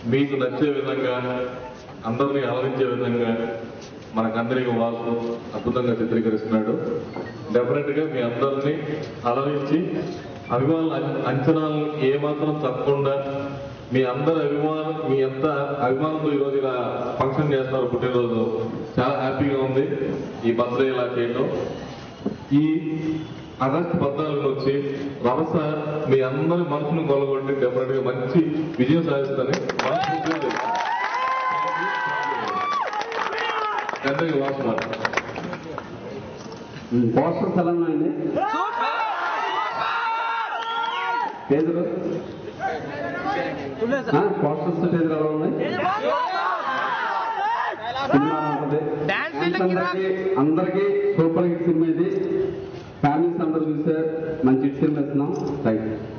మీకు నచ్చే విధంగా అందరినీ ఆలోచించే విధంగా మనకందరికి వాసు అద్భుతంగా చిత్రీకరిస్తున్నాడు డెఫినెట్ గా మీ అందరినీ అలరించి అభిమానుల అం- అంచనాలను ఏమాత్రం తప్పకుండా మీ అందరి అభిమానం మీ ఎంత అభిమానంతో ఈరోజు ఇలా ఫంక్షన్ చేస్తున్నారు పుట్టినరోజు చాలా హ్యాపీగా ఉంది ఈ బర్త్డే ఇలా చేయడం ఈ ఆగస్టు పద్నాలుగు వచ్చి రభస మీ అందరి మనసును కొలగొట్టి డెఫినెట్ గా మంచి విజయం సాధిస్తుందని మనస్ఫూర్తిగా చెప్తున్నాను. అందరికీ వాసుమాట పోస్టర్స్ ఎలా ఉన్నాయండి పేదలు పోస్టర్స్ పేదలు ఎలా ఉన్నాయి సినిమా ఉంటుంది అందరికీ అందరికీ సూపర్ హిట్ సినిమా ఇది ఫ్యామిలీస్ అందరూ చూస్తే మంచి హిట్ సినిమా ఇస్తున్నాం థ్యాంక్ యూ